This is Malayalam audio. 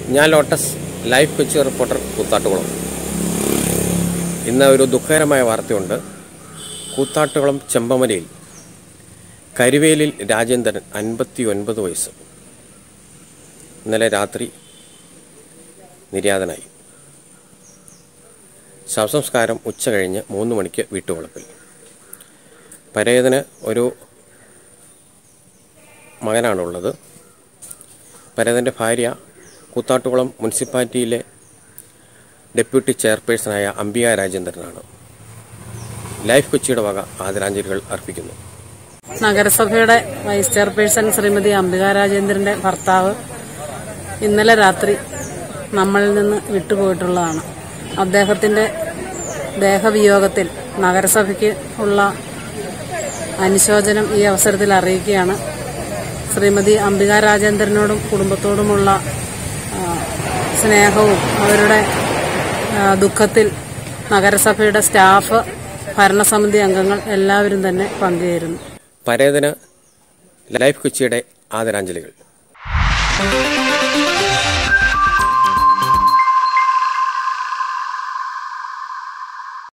ഞാൻ Lotus Life Kochi reporter Koothattukulam ഇന്ന് ഒരു ദുഃഖകരമായ വാർത്തയുണ്ട് കൂത്താട്ടുകുളം ചെമ്പമലയിൽ കരുവേലിൽ രാജേന്ദ്രൻ അൻപത്തി ഒൻപത് വയസ്സ് ഇന്നലെ രാത്രി നിര്യാതനായി ശവസംസ്കാരം ഉച്ച കഴിഞ്ഞ് മൂന്ന് മണിക്ക് വീട്ടുവളപ്പിൽ പരേതന് ഒരു മകനാണുള്ളത് പരേതൻ്റെ ഭാര്യ കൂത്താട്ടുകുളം മുനിസിപ്പാലിറ്റിയിലെ ഡെപ്യൂട്ടി ചെയർപേഴ്സണായ അംബിക രാജേന്ദ്രനാണ് ലൈഫ് കൊച്ചിയുടെ വക ആദരാഞ്ജലികൾ അർപ്പിക്കുന്നു നഗരസഭയുടെ വൈസ് ചെയർപേഴ്സൺ ശ്രീമതി അംബിക രാജേന്ദ്രന്റെ ഭർത്താവ് ഇന്നലെ രാത്രി നമ്മളിൽ നിന്ന് വിട്ടുപോയിട്ടുള്ളതാണ് അദ്ദേഹത്തിന്റെ ദേഹവിയോഗത്തിൽ നഗരസഭയ്ക്ക് ഉള്ള അനുശോചനം ഈ അവസരത്തിൽ അറിയിക്കുകയാണ് ശ്രീമതി അംബിക രാജേന്ദ്രനോടും കുടുംബത്തോടുമുള്ള ആ, സ്നേഹവും അവരുടെ ആ, ദുഃഖത്തിൽ നഗരസഭയുടെ സ്റ്റാഫ് ഭരണസമിതി അംഗങ്ങൾ എല്ലാവരും തന്നെ പങ്കുചേരുന്നു പരേതന് ലൈഫ് കൊച്ചിയുടെ ആദരാഞ്ജലികൾ